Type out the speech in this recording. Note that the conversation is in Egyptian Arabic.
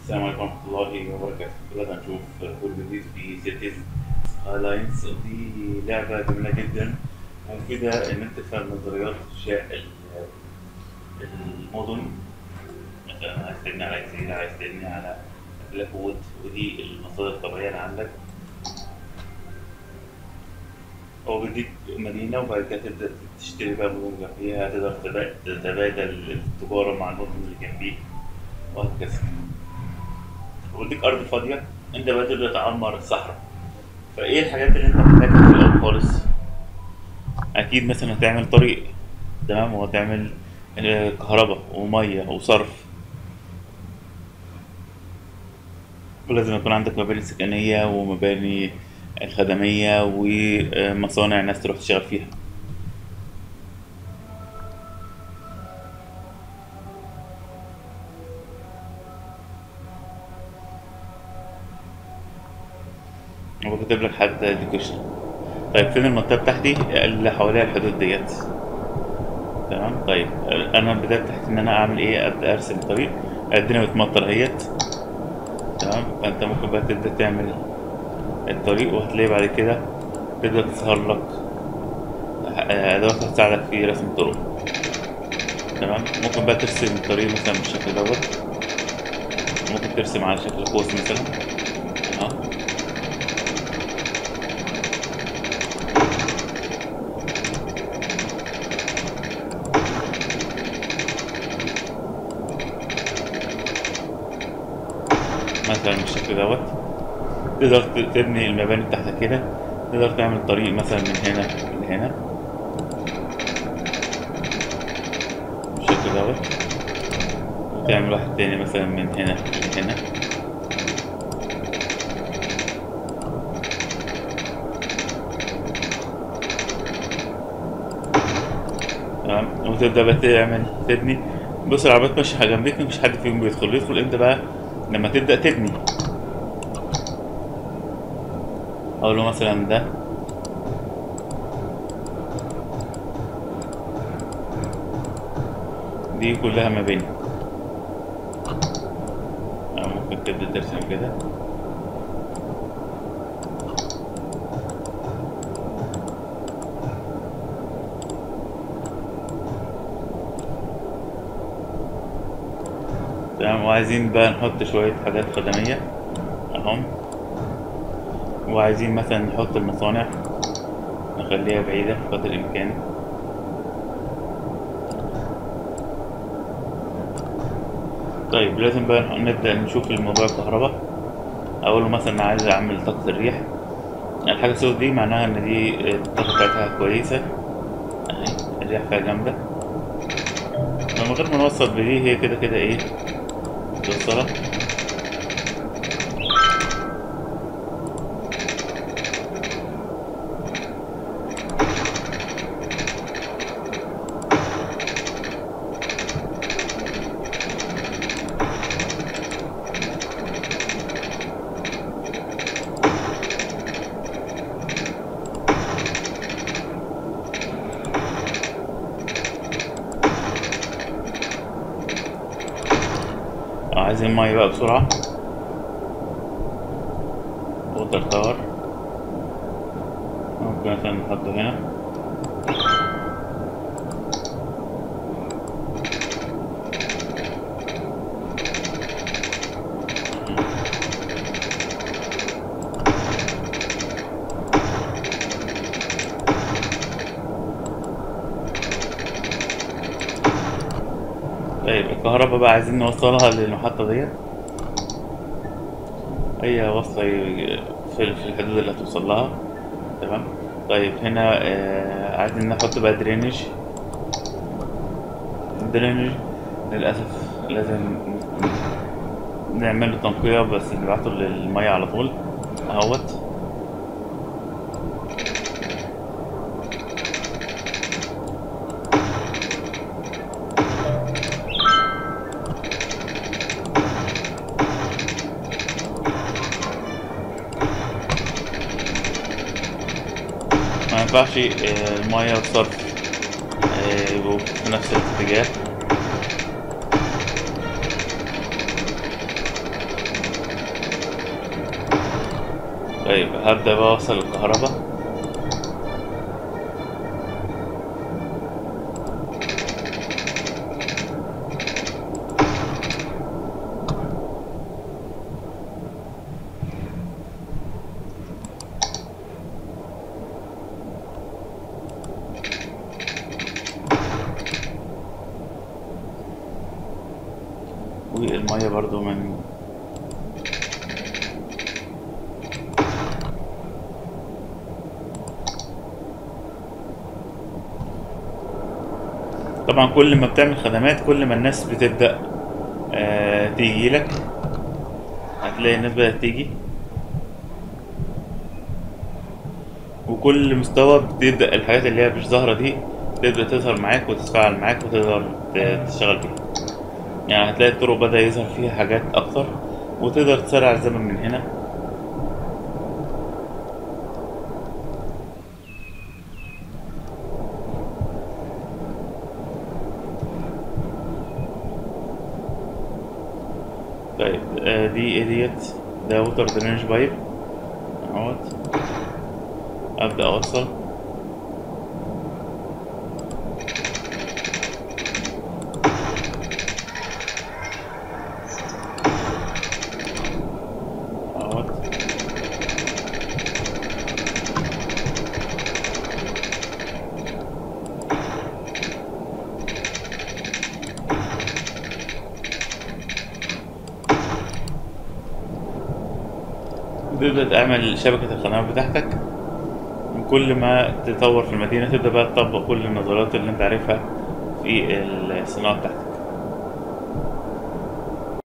السلام عليكم ورحمة الله وبركاته دلوقتي هنشوف كل جديد في سيتيز لاينز دي لعبة جميلة جدا مفيدة إن أنت تفهم نظريات إنشاء ال- المدن مثلا عايز تبني على جزيرة عايز تبني على بلاك وود ودي المصادر الطبيعية اللي عندك هو بيديك مدينة وبعد كده تبدأ تشتري بقى مدن جنبيها تقدر تبا- تتبادل التجارة مع المدن اللي جنبيك وهكذا ويديك أرض فاضية أنت بقى تبدأ تعمر الصحراء فإيه الحاجات اللي أنت محتاجها في الأول خالص؟ أكيد مثلا هتعمل طريق تمام وهتعمل آه، كهرباء ومية وصرف ولازم يكون عندك مباني سكنية ومباني الخدمية ومصانع الناس تروح تشتغل فيها هو كاتب لك حتى education طيب فين المنطقة بتاعتي اللي حواليها الحدود ديت تمام طيب انا بدأت تحت ان انا اعمل ايه ابدأ ارسم طريق الدنيا بتمطر اهيت تمام فانت ممكن بقى تبدأ تعمل الطريق وهتلاقي بعد كده تبدأ تظهر لك ادوات هتساعدك في رسم الطرق تمام ممكن بقى ترسم الطريق مثلا بالشكل دوت ممكن ترسم على شكل قوس مثلا اه مثلا بالشكل دوت تقدر ت- تبني المباني بتاعتك كده تقدر تعمل طريق مثلا من هنا لهنا بالشكل دوت وتعمل واحد تاني مثلا من هنا لهنا تمام وتبدأ بقى تعمل تبني بص العربيات ماشية جنبيك مفيش حد فيهم بيدخل يدخل امتى بقى لما تبدأ تبني أقول له مثلا ده دي كلها مباني أو ممكن تبدأ ترسم كده تمام وعايزين بقى نحط شوية حاجات خدمية أهم وعايزين مثلا نحط المصانع نخليها بعيدة بقدر الإمكان طيب لازم بقى نبدأ نشوف الموضوع الكهرباء أقول له مثلا عايز أعمل طاقة الريح الحاجة السوداء دي معناها إن دي الطاقة بتاعتها كويسة أهي الريح فيها جامدة من غير ما نوصل بدي هي كده كده إيه توصلها لو عايزين مية بقى بسرعة ووتر تاور ممكن مثلا نحطه هنا طيب الكهرباء بقى عايزين نوصلها للمحطة ديت هي واصلة ي- في في الحدود اللي هتوصل لها تمام طيب هنا آه عايزين نحط بقى درينج درينج للأسف لازم نعمل له تنقية بس نبعته للمية على طول اهوت ما ينفعش آه، المية والصرف آه، يبقوا في نفس الاتجاه طيب هبدأ بقى أوصل الكهرباء والمية برضو من طبعا كل ما بتعمل خدمات كل ما الناس بتبدأ آه تيجي لك هتلاقي الناس بدأت تيجي وكل مستوى بتبدأ الحاجات اللي هي مش ظاهرة دي تبدأ تظهر معاك وتتفاعل معاك وتقدر ت- تشتغل بيها يعني هتلاقي الطرق بدأ يظهر فيها حاجات أكتر وتقدر تسرع الزمن من هنا طيب آه دي ايه ديت ده ووتر درينج بايب اهوت ابدا اوصل اهوت تبدأ تعمل شبكة القنوات بتاعتك وكل ما تطور في المدينة تبدأ بقى تطبق كل النظريات اللي انت عارفها في الصناعة بتاعتك